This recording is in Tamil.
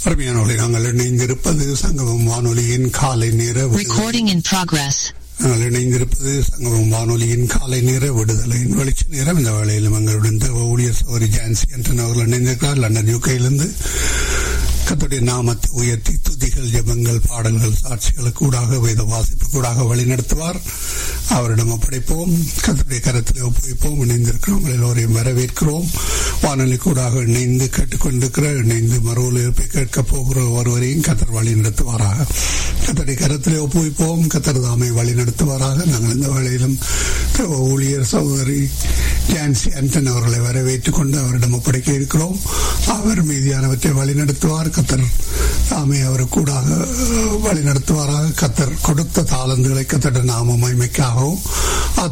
அருமையானவர்களை நாங்கள் இணைந்திருப்பது சங்கமம் வானொலியின் காலை நேர விடுதலை. Recording in progress. நாங்கள் இணைந்திருப்பது சங்கமம் வானொலியின் காலை நேர விடுதலையின் வெளிச்ச நேரம் இந்த வேளையிலும் எங்களுடன் தேவ ஊழியர் சௌரி ஜான்சி என்று அவர்கள் இணைந்திருக்கிறார் லண்டன் யூகையிலிருந்து கத்துடைய நாமத்தை உயர்த்தி துதிகள் ஜெபங்கள் பாடல்கள் சாட்சிகளுக்கு கூடாக வேத வாசிப்பு கூடாக வழிநடத்துவார் அவரிடம் ஒப்படைப்போம் கத்துடைய கரத்தில் ஒப்புவிப்போம் இணைந்திருக்கிறோம் எல்லோரையும் வரவேற்கிறோம் வானொலி கூடாக இணைந்து கேட்டுக்கொண்டிருக்கிற இணைந்து மறு ஒலிபரப்பை கேட்க போகிற ஒருவரையும் கத்தர் வழி நடத்துவாராக கத்தருடைய கரத்திலே ஒப்புவிப்போம் கத்தர் தாமை வழி நடத்துவாராக நாங்கள் இந்த வேளையிலும் தேவ ஊழியர் சகோதரி ஜான்சி அன்டன் அவர்களை வரவேற்றுக் கொண்டு அவரிடம் ஒப்படைக்க இருக்கிறோம் அவர் மீதியானவற்றை வழி நடத்துவார் கத்தர் தாமே அவர் கூடாக வழி நடத்துவாராக கத்தர் கொடுத்த தாளந்துகளை கத்தட நாம மகிமைக்காகவும்